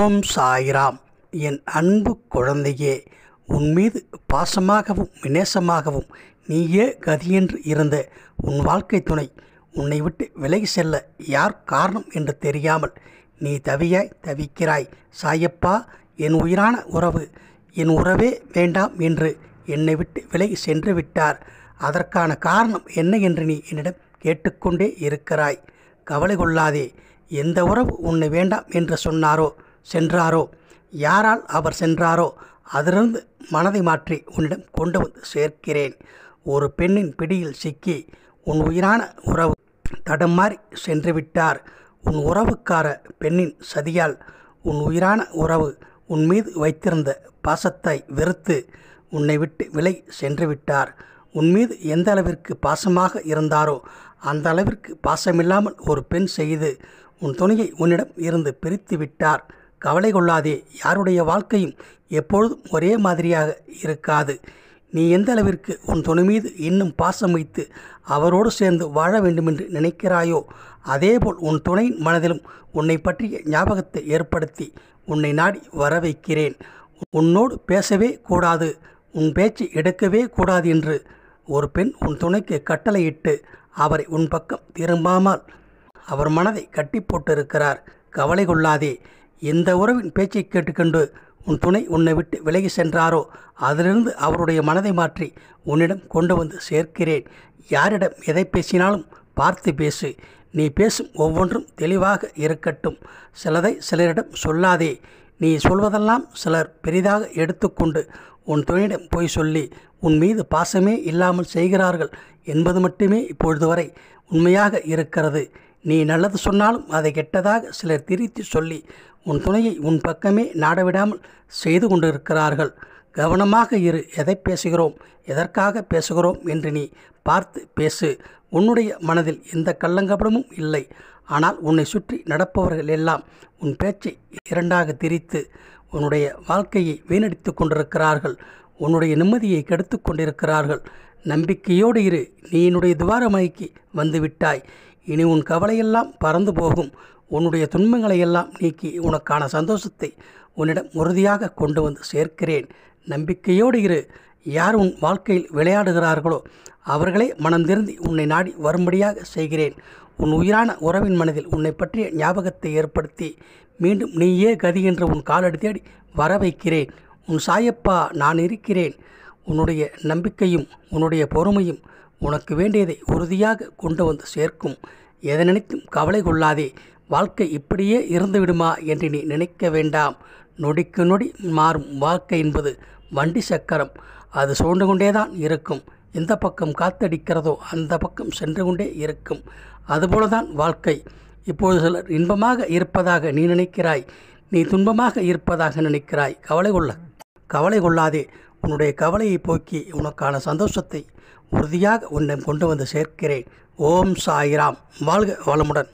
ஓம் சாய்ராம் என் அன்பு குழந்தையே உன் மீது பாசமாகவும் நேசமாகவும் நீயே கதியென்று இருந்த உன் வாழ்க்கை துணை உன்னை விட்டு விலகி செல்ல யார் காரணம் என்று தெரியாமல் நீ தவியாய் தவிக்கிறாய் சாயப்பா என் உயிரான உறவு என் உறவே வேண்டாம் என்று என்னை விட்டு விலகி சென்று விட்டார் அதற்கான காரணம் என்ன என்று நீ என்னிடம் கேட்டுக்கொண்டே இருக்கிறாய் கவலை கொள்ளாதே எந்த உறவு உன்னை வேண்டாம் என்று சொன்னாரோ சென்றாரோ யாரால் அவர் சென்றாரோ அதிலிருந்து மனதை மாற்றி உன்னிடம் கொண்டு வந்து சேர்க்கிறேன் ஒரு பெண்ணின் பிடியில் சிக்கி உன் உயிரான உறவு தடமாறி சென்று விட்டார் உன் உறவுக்கார பெண்ணின் சதியால் உன் உயிரான உறவு உன் மீது வைத்திருந்த பாசத்தை வெறுத்து உன்னை விட்டு விலை சென்று விட்டார் உன் மீது எந்த அளவிற்கு பாசமாக இருந்தாரோ அந்த அளவிற்கு பாசமில்லாமல் ஒரு பெண் செய்து உன் துணையை உன்னிடம் இருந்து பிரித்து விட்டார் கவலை கொள்ளாதே யாருடைய வாழ்க்கையும் எப்பொழுதும் ஒரே மாதிரியாக இருக்காது நீ எந்த அளவிற்கு உன் துணை மீது இன்னும் பாசம் வைத்து அவரோடு சேர்ந்து வாழ வேண்டுமென்று நினைக்கிறாயோ அதேபோல் உன் துணையின் மனதிலும் உன்னை பற்றிய ஞாபகத்தை ஏற்படுத்தி உன்னை நாடி வர வைக்கிறேன் உன்னோடு பேசவே கூடாது உன் பேச்சு எடுக்கவே கூடாது என்று ஒரு பெண் உன் துணைக்கு கட்டளையிட்டு அவரை உன் பக்கம் திரும்பாமல் அவர் மனதை கட்டி போட்டிருக்கிறார் கவலை கொள்ளாதே எந்த உறவின் பேச்சை கேட்டுக்கொண்டு உன் துணை உன்னை விட்டு விலகி சென்றாரோ அதிலிருந்து அவருடைய மனதை மாற்றி உன்னிடம் கொண்டு வந்து சேர்க்கிறேன் யாரிடம் எதை பேசினாலும் பார்த்து பேசு நீ பேசும் ஒவ்வொன்றும் தெளிவாக இருக்கட்டும் சிலதை சிலரிடம் சொல்லாதே நீ சொல்வதெல்லாம் சிலர் பெரிதாக எடுத்துக்கொண்டு உன் துணையிடம் போய் சொல்லி உன் மீது பாசமே இல்லாமல் செய்கிறார்கள் என்பது மட்டுமே இப்பொழுது வரை உண்மையாக இருக்கிறது நீ நல்லது சொன்னாலும் அதை கெட்டதாக சிலர் திரித்து சொல்லி உன் துணையை உன் பக்கமே நாடவிடாமல் செய்து கொண்டிருக்கிறார்கள் கவனமாக இரு எதை பேசுகிறோம் எதற்காக பேசுகிறோம் என்று நீ பார்த்து பேசு உன்னுடைய மனதில் எந்த கள்ளங்கபடமும் இல்லை ஆனால் உன்னை சுற்றி நடப்பவர்கள் எல்லாம் உன் பேச்சை இரண்டாக திரித்து உன்னுடைய வாழ்க்கையை வீணடித்து கொண்டிருக்கிறார்கள் உன்னுடைய நிம்மதியை கெடுத்து கொண்டிருக்கிறார்கள் நம்பிக்கையோடு இரு நீ என்னுடைய துவாரமனைக்கு வந்து விட்டாய் இனி உன் கவலையெல்லாம் பறந்து போகும் உன்னுடைய துன்பங்களை எல்லாம் நீக்கி உனக்கான சந்தோஷத்தை உன்னிடம் உறுதியாக கொண்டு வந்து சேர்க்கிறேன் நம்பிக்கையோடு இரு யார் உன் வாழ்க்கையில் விளையாடுகிறார்களோ அவர்களே மனம் திருந்தி உன்னை நாடி வரும்படியாக செய்கிறேன் உன் உயிரான உறவின் மனதில் உன்னை பற்றிய ஞாபகத்தை ஏற்படுத்தி மீண்டும் நீயே கதி என்று உன் காலடி தேடி வர வைக்கிறேன் உன் சாயப்பா நான் இருக்கிறேன் உன்னுடைய நம்பிக்கையும் உன்னுடைய பொறுமையும் உனக்கு வேண்டியதை உறுதியாக கொண்டு வந்து சேர்க்கும் எதை நினைத்தும் கவலை கொள்ளாதே வாழ்க்கை இப்படியே இருந்து விடுமா என்று நீ நினைக்க வேண்டாம் நொடிக்கு நொடி மாறும் வாழ்க்கை என்பது வண்டி சக்கரம் அது சூழ்ந்து கொண்டே தான் இருக்கும் எந்த பக்கம் காத்தடிக்கிறதோ அந்த பக்கம் சென்று கொண்டே இருக்கும் அதுபோல தான் வாழ்க்கை இப்போது சிலர் இன்பமாக இருப்பதாக நீ நினைக்கிறாய் நீ துன்பமாக இருப்பதாக நினைக்கிறாய் கவலை கொள்ள கவலை கொள்ளாதே உன்னுடைய கவலையை போக்கி உனக்கான சந்தோஷத்தை உறுதியாக உன்னை கொண்டு வந்து சேர்க்கிறேன் ஓம் சாய்ராம் வாழ்க வளமுடன்